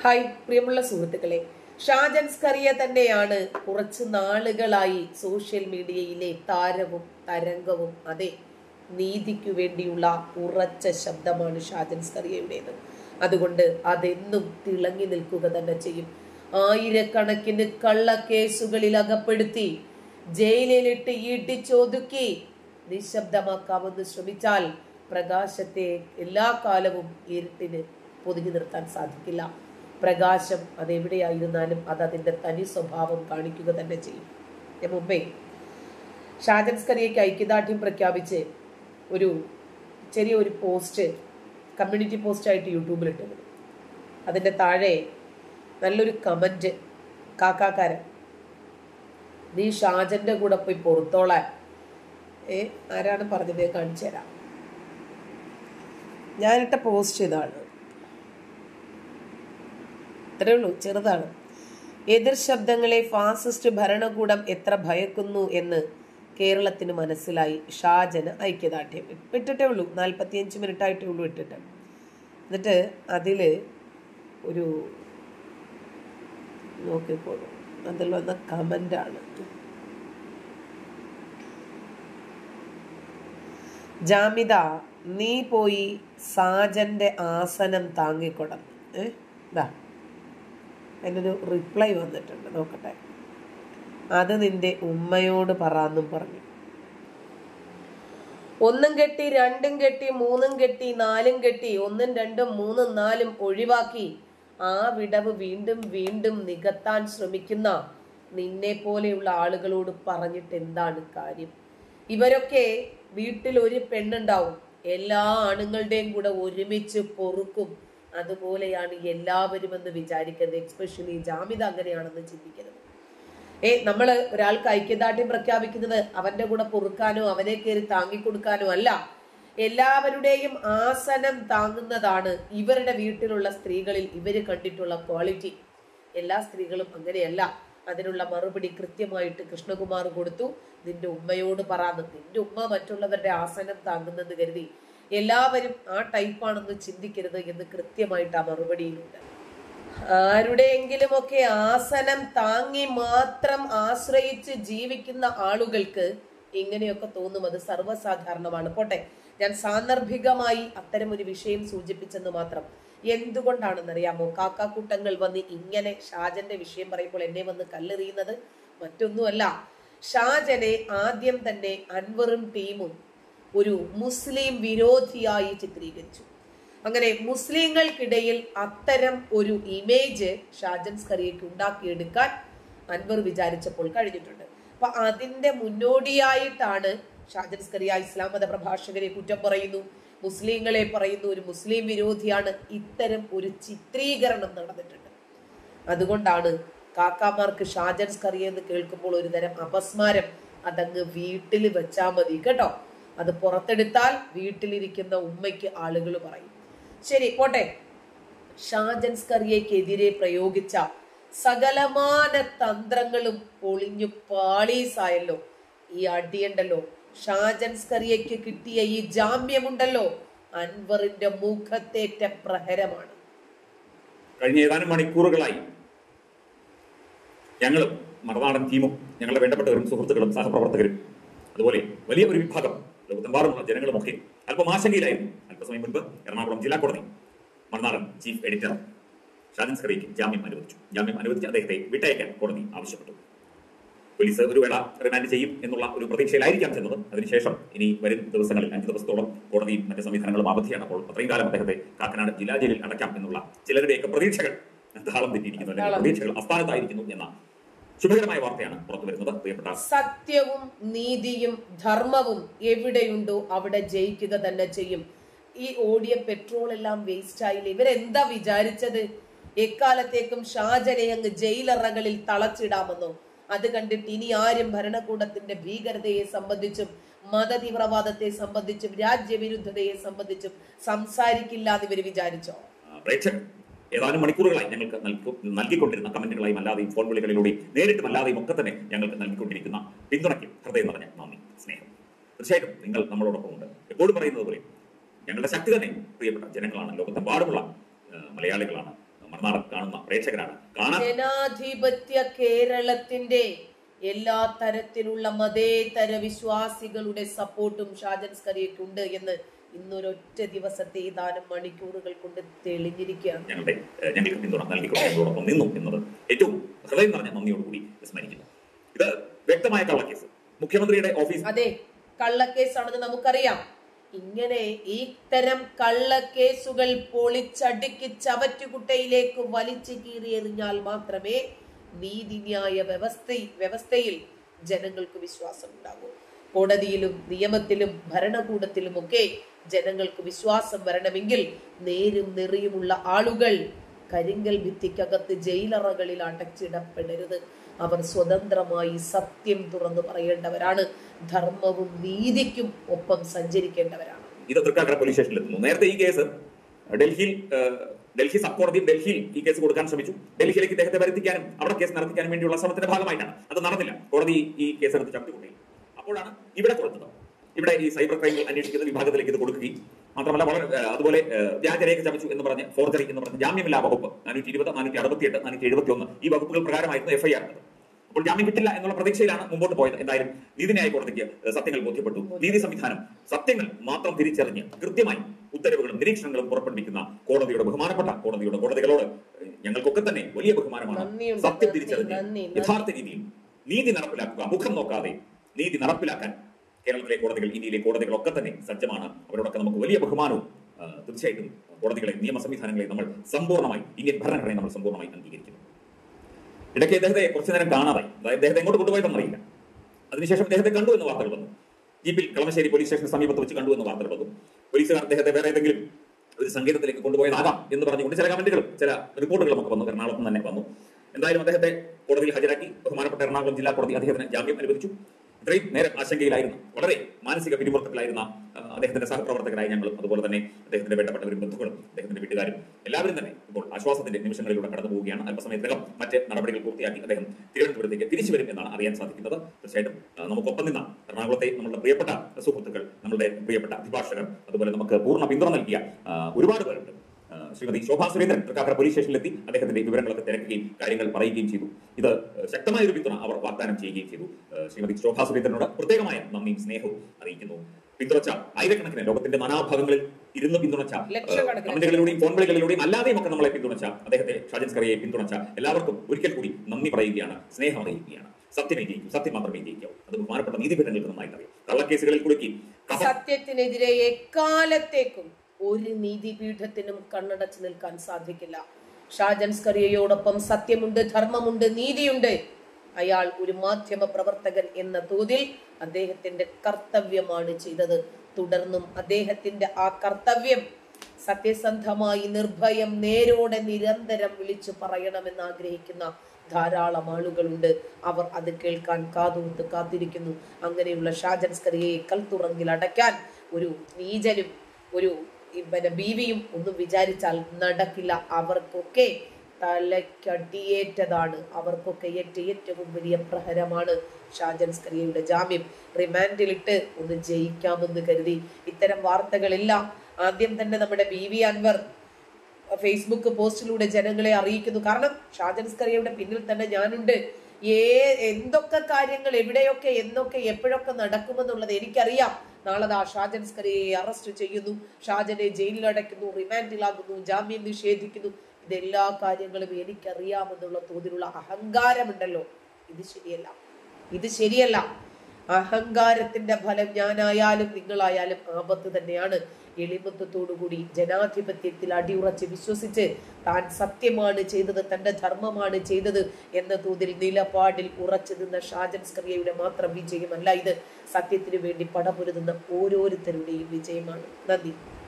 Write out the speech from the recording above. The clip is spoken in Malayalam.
ഹായ് പ്രിയമുള്ള സുഹൃത്തുക്കളെ ഷാജൻ സ്കറിയ തന്നെയാണ് കുറച്ച് നാളുകളായി സോഷ്യൽ മീഡിയയിലെ താരവും തരംഗവും അതെ നീതിക്കു വേണ്ടിയുള്ള ഉറച്ച ശബ്ദമാണ് ഷാജൻ സ്കറിയയുടേത് അതുകൊണ്ട് അതെന്നും തിളങ്ങി നിൽക്കുക തന്നെ ചെയ്യും ആയിരക്കണക്കിന് കള്ളക്കേസുകളിൽ അകപ്പെടുത്തി ജയിലിലിട്ട് ഇടിച്ചൊതുക്കി നിശബ്ദമാക്കാമെന്ന് ശ്രമിച്ചാൽ പ്രകാശത്തെ എല്ലാ കാലവും ഇരുട്ടിന് പൊതിഞ്ഞു നിർത്താൻ സാധിക്കില്ല പ്രകാശം അതെവിടെയായിരുന്നാലും അത് അതിന്റെ തനി സ്വഭാവം കാണിക്കുക തന്നെ ചെയ്യും ഞാൻ മുമ്പേ ഷാജൻ സ്കറിയയ്ക്ക് ഐക്യദാർഢ്യം പ്രഖ്യാപിച്ച് ഒരു ചെറിയ ഒരു പോസ്റ്റ് കമ്മ്യൂണിറ്റി പോസ്റ്റായിട്ട് യൂട്യൂബിൽ ഇട്ടത് അതിൻ്റെ താഴെ നല്ലൊരു കമൻറ്റ് കാക്കാക്കാരൻ നീ ഷാജന്റെ കൂടെ പോയി പുറത്തോളാൻ ഏ ആരാണ് പറഞ്ഞത് ഞാൻ കാണിച്ചു തരാം ഞാനിട്ട പോസ്റ്റ് ഇതാണ് ഇത്രേ ഉള്ളൂ ചെറുതാണ് എതിർ ശബ്ദങ്ങളെ ഫാസിസ്റ്റ് ഭരണകൂടം എത്ര ഭയക്കുന്നു എന്ന് കേരളത്തിന് മനസ്സിലായി ഷാജന് ഐക്യദാർഢ്യം ഇട്ടിട്ടേ ഉള്ളൂ നാൽപ്പത്തിയഞ്ച് മിനിറ്റ് ആയിട്ടേ ഉള്ളൂ ഇട്ടിട്ട് എന്നിട്ട് അതിൽ ഒരു നോക്കിക്കോളൂ അതിൽ വന്ന കമൻ്റാണ് ജാമിത നീ പോയി സാജന്റെ ആസനം താങ്ങിക്കൊടന്ന് ഏ ഇതാ അതിനൊരു റിപ്ലൈ വന്നിട്ടുണ്ട് നോക്കട്ടെ അത് നിന്റെ ഉമ്മയോട് പറയാന്നും പറഞ്ഞു ഒന്നും കെട്ടി രണ്ടും കെട്ടി മൂന്നും കെട്ടി നാലും കെട്ടി ഒന്നും രണ്ടും മൂന്നും നാലും ഒഴിവാക്കി ആ വിടവ് വീണ്ടും വീണ്ടും നികത്താൻ ശ്രമിക്കുന്ന നിന്നെ പോലെയുള്ള ആളുകളോട് പറഞ്ഞിട്ട് എന്താണ് കാര്യം ഇവരൊക്കെ വീട്ടിൽ ഒരു പെണ്ണുണ്ടാവും എല്ലാ ആണുങ്ങളുടെയും കൂടെ ഒരുമിച്ച് പൊറുക്കും അതുപോലെയാണ് എല്ലാവരും എന്ന് വിചാരിക്കരുത് എക്സ്പെഷ്യലി ജാമിത അങ്ങനെയാണെന്ന് ചിന്തിക്കരുത് ഏ നമ്മൾ ഒരാൾക്ക് ഐക്യദാർഢ്യം പ്രഖ്യാപിക്കുന്നത് അവന്റെ കൂടെ പൊറുക്കാനോ അവനെ കയറി താങ്ങിക്കൊടുക്കാനോ അല്ല എല്ലാവരുടെയും ആസനം താങ്ങുന്നതാണ് ഇവരുടെ വീട്ടിലുള്ള സ്ത്രീകളിൽ ഇവര് കണ്ടിട്ടുള്ള ക്വാളിറ്റി എല്ലാ സ്ത്രീകളും അങ്ങനെയല്ല അതിനുള്ള മറുപടി കൃത്യമായിട്ട് കൃഷ്ണകുമാർ കൊടുത്തു നിന്റെ ഉമ്മയോട് പറയാന്ന് നിന്റെ ഉമ്മ മറ്റുള്ളവരുടെ ആസനം താങ്ങുന്നത് കരുതി എല്ലാവരും ആ ടൈപ്പാണെന്ന് ചിന്തിക്കരുത് എന്ന് കൃത്യമായിട്ട് ആ മറുപടിയിലുണ്ട് ആരുടെയെങ്കിലും ഒക്കെ ആസനം താങ്ങി മാത്രം ആശ്രയിച്ച് ജീവിക്കുന്ന ആളുകൾക്ക് ഇങ്ങനെയൊക്കെ തോന്നും അത് സർവ്വസാധാരണമാണ് പോട്ടെ ഞാൻ സാന്ദർഭികമായി അത്തരം ഒരു വിഷയം സൂചിപ്പിച്ചെന്ന് മാത്രം എന്തുകൊണ്ടാണെന്നറിയാമോ കാക്കാക്കൂട്ടങ്ങൾ വന്ന് ഇങ്ങനെ ഷാജന്റെ വിഷയം പറയുമ്പോൾ എന്നെ വന്ന് കല്ലെറിയുന്നത് മറ്റൊന്നുമല്ല ഷാജനെ ആദ്യം തന്നെ അൻവറും ടീമും ഒരു മുസ്ലിം വിരോധിയായി ചിത്രീകരിച്ചു അങ്ങനെ മുസ്ലിങ്ങൾക്കിടയിൽ അത്തരം ഒരു ഇമേജ് ഷാജൻ സ്കറിയയ്ക്ക് ഉണ്ടാക്കിയെടുക്കാൻ അൻവർ വിചാരിച്ചപ്പോൾ കഴിഞ്ഞിട്ടുണ്ട് അപ്പൊ അതിന്റെ മുന്നോടിയായിട്ടാണ് ഷാജൻ സ്കറിയ ഇസ്ലാം മത പ്രഭാഷകരെ കുറ്റം പറയുന്നു മുസ്ലിങ്ങളെ പറയുന്നു ഒരു മുസ്ലിം വിരോധിയാണ് ഇത്തരം ഒരു ചിത്രീകരണം നടന്നിട്ടുണ്ട് അതുകൊണ്ടാണ് കാക്കാമാർക്ക് ഷാജൻ സ്കറിയ എന്ന് കേൾക്കുമ്പോൾ ഒരു തരം അപസ്മാരം അതങ്ങ് വീട്ടിൽ വെച്ചാൽ മതി കേട്ടോ അത് പുറത്തെടുത്താൽ വീട്ടിലിരിക്കുന്ന ഉമ്മയ്ക്ക് ആളുകൾ പറയും ശരി പോട്ടെ ഷാജൻ സ്കറിയക്കെതിരെ പ്രയോഗിച്ച സകലമാന തന്ത്രങ്ങളും പൊളിഞ്ഞു പാളീസായല്ലോ ഈ അടിയുണ്ടല്ലോ ഷാജൻ സ്കറിയയ്ക്ക് കിട്ടിയ ഈ ജാമ്യമുണ്ടല്ലോ അൻവറിന്റെ മുഖത്തേറ്റ പ്രഹരമാണ് കഴിഞ്ഞ ഏതാനും മണിക്കൂറുകളായി ഞങ്ങളും മറുനാടൻ ടീമും ഞങ്ങളുടെ വേണ്ടപ്പെട്ടവരും സുഹൃത്തുക്കളും സഹപ്രവർത്തകരും അതുപോലെ വലിയ ഒരു വിഭാഗം ലോകത്തെമ്പാടുമുള്ള ജനങ്ങളുമൊക്കെ അല്പം ആശങ്കയിലായിരുന്നു അല്പസമയം മുൻപ് എറണാകുളം ജില്ലാ കോടതി മറുനാടൻ ചീഫ് എഡിറ്റർ ഷാജൻ സ്കറിക്ക് ജാമ്യം അനുവദിച്ചു ജാമ്യം അനുവദിച്ച് അദ്ദേഹത്തെ വിട്ടയക്കാൻ കോടതി ആവശ്യപ്പെട്ടു പോലീസ് ഒരു വേള റിമാൻഡ് ചെയ്യും എന്നുള്ള ഒരു പ്രതീക്ഷയിലായിരിക്കാം ചെന്നത് അതിനുശേഷം ഇനി വരും ദിവസങ്ങളിൽ അഞ്ച് ദിവസത്തോളം കോടതിയും മറ്റ് സംവിധാനങ്ങളും അവധിയാണ് അപ്പോൾ അത്രയും കാലം അദ്ദേഹത്തെ കാക്കനാട് ജില്ലാ ജയിലിൽ അടയ്ക്കാം എന്നുള്ള ചിലരുടെയൊക്കെ പ്രതീക്ഷകൾ താളം തെറ്റിയിരിക്കുന്നു അല്ലെങ്കിൽ താളം പ്രതീക്ഷകൾ അസ്ഥാനത്തായിരിക്കുന്നു എന്ന ശുഭകരമായ വാർത്തയാണ് പുറത്തു വരുന്നത് പ്രിയപ്പെട്ട സത്യവും നീതിയും ധർമ്മവും എവിടെയുണ്ടോ അവിടെ ജയിക്കുക തന്നെ ചെയ്യും ഈ ഓടിയ പെട്രോൾ എല്ലാം വേസ്റ്റ് ആയില്ലേ ഇവരെന്താ വിചാരിച്ചത് എക്കാലത്തേക്കും ഷാജനെ അങ്ങ് ജയിലറകളിൽ തളച്ചിടാമെന്നോ അത് കണ്ടിട്ട് ഇനി ആരും ഭരണകൂടത്തിന്റെ ഭീകരതയെ സംബന്ധിച്ചും മതതീവ്രവാദത്തെ സംബന്ധിച്ചും രാജ്യവിരുദ്ധതയെ സംബന്ധിച്ചും സംസാരിക്കില്ല എന്ന് ഇവർ വിചാരിച്ചോ ആ, പ്രേക്ഷകർ ഏതാനും മണിക്കൂറുകളായി ഞങ്ങൾക്ക് നൽകു- നൽകിക്കൊണ്ടിരുന്ന കമന്റുകളായും അല്ലാതെയും ഫോൺ വിളികളിലൂടെയും നേരിട്ടും അല്ലാതെയും ഒക്കെ തന്നെ ഞങ്ങൾക്ക് നൽകിക്കൊണ്ടിരിക്കുന്ന പിന്തുണയ്ക്കും ഹൃദയം നിറഞ്ഞ നന്ദി സ്നേഹം തീർച്ചയായിട്ടും നിങ്ങൾ നമ്മളോടൊപ്പം ഉണ്ട് എപ്പോഴും പറയുന്നത് പോലെ ഞങ്ങളുടെ ശക്തി തന്നെ പ്രിയപ്പെട്ട ജനങ്ങളാണ് ലോകത്തെമ്പാടുമുള്ള ആ, മലയാളികളാണ് മറുനാടൻ കാണുന്ന പ്രേക്ഷകരാണ് കാണാൻ ജനാധിപത്യ കേരളത്തിന്റെ എല്ലാ തരത്തിലുള്ള മതേതര വിശ്വാസികളുടെ സപ്പോർട്ടും ഷാജൻ സ്കറിയക്കുണ്ട് എന്ന് ഇന്നൊരൊറ്റ ദിവസത്തെ ഏതാനും മണിക്കൂറുകൾ കൊണ്ട് തെളിഞ്ഞിരിക്കുകയാണ് ഞങ്ങളുടെ ഏഹ്, ഞങ്ങൾക്ക് പിന്തുണ നൽകിക്കൊണ്ട് ഞങ്ങളോടൊപ്പം നിന്നു എന്നത് ഏറ്റവും ഹൃദയം നിറഞ്ഞ നന്ദിയോടുകൂടി സ്മരിക്കുന്നു ഇത് വ്യക്തമായ കള്ളക്കേസ് മുഖ്യമന്ത്രിയുടെ ഓഫീസ് അതെ കള്ളക്കേസാണെന്ന് നമുക്കറിയാം ഇങ്ങനെ ഇത്തരം കള്ളക്കേസുകൾ പൊളിച്ചടുക്കി ചവറ്റുകുട്ടയിലേക്ക് വലിച്ചു കീറിയെറിഞ്ഞാൽ മാത്രമേ നീതിന്യായ വ്യവസ്ഥ വ്യവസ്ഥയിൽ ജനങ്ങൾക്ക് വിശ്വാസം ഉണ്ടാകൂ കോടതിയിലും നിയമത്തിലും ഭരണകൂടത്തിലുമൊക്കെ ജനങ്ങൾക്ക് വിശ്വാസം വരണമെങ്കിൽ നേരും നെറിയുമുള്ള ആളുകൾ കരിങ്കൽ ഭിത്തിക്കകത്ത് ജയിലറകളിൽ അടച്ചിടപ്പെടരുത് അവർ സ്വതന്ത്രമായി സത്യം തുറന്നു പറയേണ്ടവരാണ് ധർമ്മവും നീതിക്കും ഒപ്പം സഞ്ചരിക്കേണ്ടവരാണ് ഇത് തൃക്കാക്കര പോലീസ് സ്റ്റേഷനിൽ എത്തുന്നു നേരത്തെ ഈ കേസ് ഡൽഹിയിൽ ഏഹ്, ഡൽഹി സബ് കോടതിയും ഡൽഹിയിൽ ഈ കേസ് കൊടുക്കാൻ ശ്രമിച്ചു ഡൽഹിയിലേക്ക് ഇദ്ദേഹത്തെ വരുത്തിക്കാനും അവിടെ കേസ് നടത്തിക്കാനും വേണ്ടിയുള്ള ശ്രമത്തിന്റെ ഭാഗമായിട്ടാണ് അത് നടന്നില്ല കോടതി ഈ കേസ് എടുത്ത് ചവിട്ടിക്കൊണ്ടേ അപ്പോഴാണ് ഇവിടെ കൊടുത്തത് ഇവിടെ ഈ സൈബർ ക്രൈം അന്വേഷിക്കുന്ന വിഭാഗത്തിലേക്ക് ഇത് കൊടുക്കുകയും മാത്രമല്ല വളരെ ഏഹ്, അതുപോലെ ഏഹ്, വ്യാജരേഖ ചമച്ചു എന്ന് പറഞ്ഞ് ഫോർജറി എന്ന് പറഞ്ഞ് ജാമ്യമില്ലാ വകുപ്പ് നാനൂറ്റി ഇരുപത് നാനൂറ്റി അറുപത്തി എട്ട് നാനൂറ്റി എഴുപത്തി ഒന്ന് ഈ വകുപ്പുകൾ പ്രകാരമായിരുന്നു എഫ്ഐആർ എടുത്തത് അപ്പോൾ ജാമ്യം കിട്ടില്ല എന്നുള്ള പ്രതീക്ഷയിലാണ് മുമ്പോട്ട് പോയത് എന്തായാലും നീതിന്യായ കോടതിക്ക് സത്യങ്ങൾ ബോധ്യപ്പെട്ടു നീതി സംവിധാനം സത്യങ്ങൾ മാത്രം തിരിച്ചറിഞ്ഞ് കൃത്യമായി ഉത്തരവുകളും നിരീക്ഷണങ്ങളും പുറപ്പെടുവിക്കുന്ന കോടതിയുടെ ബഹുമാനപ്പെട്ട കോടതിയുടെ കോടതികളോട് ഞങ്ങൾക്കൊക്കെ തന്നെ വലിയ ബഹുമാനമാണ് നന്ദിയുണ്ട്, സത്യം നന്ദി, തിരിച്ചറിഞ്ഞ് നന്ദി, നന്ദി. യഥാർത്ഥ രീതിയിൽ നീതി നടപ്പിലാക്കുക മുഖം നോക്കാതെ നീതി നടപ്പിലാക്കാൻ കേരളത്തിലെ കോടതികൾ ഇന്ത്യയിലെ കോടതികളൊക്കെ തന്നെ സജ്ജമാണ് അവരോടൊക്കെ നമുക്ക് വലിയ ബഹുമാനവും ആ, തീർച്ചയായിട്ടും കോടതികളെ നിയമ സംവിധാനങ്ങളെ നമ്മൾ സമ്പൂർണ്ണമായി ഇന്ത്യൻ ഭരണഘടനയെ നമ്മൾ സമ്പൂർണ്ണമായി അംഗീകരിക്കുന്നു ഇടയ്ക്ക് ഇദ്ദേഹത്തെ കുറച്ചു നേരം കാണാതായി അതായത് ഇദ്ദേഹത്തെ എങ്ങോട്ട് കൊണ്ടുപോയതെന്ന് അറിയില്ല അതിനുശേഷം ഇദ്ദേഹത്തെ കണ്ടു എന്ന് വാർത്തകൾ വന്നു ജീപ്പിൽ കളമശ്ശേരി പോലീസ് സ്റ്റേഷന് സമീപത്ത് വെച്ച് കണ്ടു എന്ന് വാർത്തകൾ വന്നു പോലീസുകാർ അദ്ദേഹത്തെ വേറെ ഏതെങ്കിലും ഒരു സംഗീതത്തിലേക്ക് കൊണ്ടുപോയതാകാം എന്ന് പറഞ്ഞുകൊണ്ട് ചില കമന്റുകളും ചില റിപ്പോർട്ടുകളും ഒക്കെ വന്നു എറണാകുളത്ത് നിന്ന് തന്നെ വന്നു എന്തായാലും അദ്ദേഹത്തെ കോടതിയിൽ ഹാജരാക്കി ബഹുമാനപ്പെട്ട എറണാകുളം ജില്ലാ കോടതി അദ്ദേഹത്തിന് ജാമ്യം അനുവദിച്ചു ഇത്രയും നേരം ആശങ്കയിലായിരുന്ന വളരെ മാനസിക പിരിമുറുക്കത്തിലായിരുന്ന ആ, അദ്ദേഹത്തിന്റെ സഹപ്രവർത്തകരായ ഞങ്ങളും അതുപോലെ തന്നെ അദ്ദേഹത്തിന്റെ വേണ്ടപ്പെട്ടവരും ബന്ധുക്കളും അദ്ദേഹത്തിന്റെ വീട്ടുകാരും എല്ലാവരും തന്നെ ഇപ്പോൾ ആശ്വാസത്തിന്റെ നിമിഷങ്ങളിലൂടെ കടന്നു പോവുകയാണ് അല്പസമയത്തിനകം മറ്റ് നടപടികൾ പൂർത്തിയാക്കി അദ്ദേഹം തിരുവനന്തപുരത്തേക്ക് തിരിച്ചു വരും എന്നാണ് അറിയാൻ സാധിക്കുന്നത് തീർച്ചയായിട്ടും ആ, നമുക്കൊപ്പം നിന്ന എറണാകുളത്തെ നമ്മുടെ പ്രിയപ്പെട്ട സുഹൃത്തുക്കൾ നമ്മുടെ പ്രിയപ്പെട്ട അഭിഭാഷകർ അതുപോലെ നമുക്ക് പൂർണ്ണ പിന്തുണ നൽകിയ ആ, ഒരുപാട് പേരുണ്ട് ആ, ശ്രീമതി ശോഭാ സുരേന്ദ്രൻ തൃക്കാക്കര പോലീസ് സ്റ്റേഷനിലെത്തി അദ്ദേഹത്തിന്റെ വിവരങ്ങളൊക്കെ തിരക്കുകയും കാര്യങ്ങൾ പറയുകയും ചെയ്തു ഇത് ശക്തമായ ഒരു പിന്തുണ അവർ വാഗ്ദാനം ചെയ്യുകയും ചെയ്തു ആ, ശ്രീമതി ശോഭാ സുരേന്ദ്രനോട് പ്രത്യേകമായ നന്ദിയും സ്നേഹവും അറിയിക്കുന്നു പിന്തുണച്ച ആയിരക്കണക്കിന് ലോകത്തിന്റെ നാനാഭാഗങ്ങളിൽ ഇരുന്ന് പിന്തുണച്ച ആ, ലക്ഷക്കണക്കിന്. കമന്റുകളിലൂടെയും ഫോൺ വിളികളിലൂടെയും അല്ലാതെയും ഒക്കെ നമ്മളെ പിന്തുണച്ച അദ്ദേഹത്തെ ഷാജൻ സ്കറിയെ പിന്തുണച്ച എല്ലാവർക്കും ഒരിക്കൽ കൂടി നന്ദി പറയുകയാണ് സ്നേഹം അറിയിക്കുകയാണ് സത്യമേ ജയിക്കും സത്യം മാത്രമേ ജയിക്കാവൂ അത് ബഹുമാനപ്പെട്ട നീതിപീഠങ്ങൾക്ക് നന്നായിട്ട് അറിയാം കള്ളക്കേസുകളിൽ കുടുക്കി കപ- സത്യത്തിനെതിരെ എക്കാലത്തേക്കും ഒരു നീതിപീഠത്തിനും കണ്ണടച്ചു നിൽക്കാൻ സാധിക്കില്ല ഷാജൻ സ്കറിയയോടൊപ്പം സത്യമുണ്ട് ധർമ്മമുണ്ട് നീതിയുണ്ട് അയാൾ ഒരു മാധ്യമ പ്രവർത്തകൻ എന്ന തോതിൽ അദ്ദേഹത്തിന്റെ കർത്തവ്യമാണ് ചെയ്തത് തുടർന്നും അദ്ദേഹത്തിന്റെ ആ കർത്തവ്യം സത്യസന്ധമായി നിർഭയം നേരോടെ നിരന്തരം വിളിച്ചു പറയണമെന്ന് ആഗ്രഹിക്കുന്ന ധാരാളം ആളുകളുണ്ട് അവർ അത് കേൾക്കാൻ കാതോർത്ത് കാത്തിരിക്കുന്നു അങ്ങനെയുള്ള ഷാജൻ സ്കറിയയെ കൽത്തുറങ്കിൽ അടയ്ക്കാൻ ഒരു നീചനും ഒരു ഈ പിന്നെ ബീവിയും ഒന്നും വിചാരിച്ചാൽ നടക്കില്ല അവർക്കൊക്കെ തലക്കടിയേറ്റതാണ് അവർക്കൊക്കെ ഏറ്റ ഏറ്റവും വലിയ പ്രഹരമാണ് ഷാജൻ സ്കറിയയുടെ ജാമ്യം റിമാൻഡിലിട്ട് ഒന്ന് ജയിക്കാമെന്ന് കരുതി ഇത്തരം വാർത്തകളെല്ലാം ആദ്യം തന്നെ നമ്മുടെ ബി വി അൻവർ ഫേസ്ബുക്ക് പോസ്റ്റിലൂടെ ജനങ്ങളെ അറിയിക്കുന്നു കാരണം ഷാജൻ സ്കറിയയുടെ പിന്നിൽ തന്നെ ഞാനുണ്ട് ഏ എന്തൊക്കെ കാര്യങ്ങൾ എവിടെയൊക്കെ എന്നൊക്കെ എപ്പോഴൊക്കെ നടക്കുമെന്നുള്ളത് എനിക്കറിയാം നാളെ ആ ഷാജൻ സ്കറിയെ അറസ്റ്റ് ചെയ്യുന്നു ഷാജനെ ജയിലിൽ അടയ്ക്കുന്നു റിമാൻഡിലാകുന്നു ജാമ്യം നിഷേധിക്കുന്നു ഇതെല്ലാ കാര്യങ്ങളും എനിക്കറിയാമെന്നുള്ള തോതിലുള്ള അഹങ്കാരമുണ്ടല്ലോ ഇത് ശരിയല്ല ഇത് ശരിയല്ല അഹങ്കാരത്തിന്റെ ഫലം ഞാനായാലും നിങ്ങളായാലും ആപത്ത് തന്നെയാണ് എളിമത്വത്തോടുകൂടി ജനാധിപത്യത്തിൽ അടിയുറച്ച് വിശ്വസിച്ച് താൻ സത്യമാണ് ചെയ്തത് തന്റെ ധർമ്മമാണ് ചെയ്തത് എന്ന തോതിൽ നിലപാടിൽ ഉറച്ചു നിന്ന ഷാജൻ സ്കറിയയുടെ മാത്രം വിജയമല്ല ഇത് സത്യത്തിനു വേണ്ടി പടപൊരുതുന്ന ഓരോരുത്തരുടെയും വിജയമാണ് നന്ദി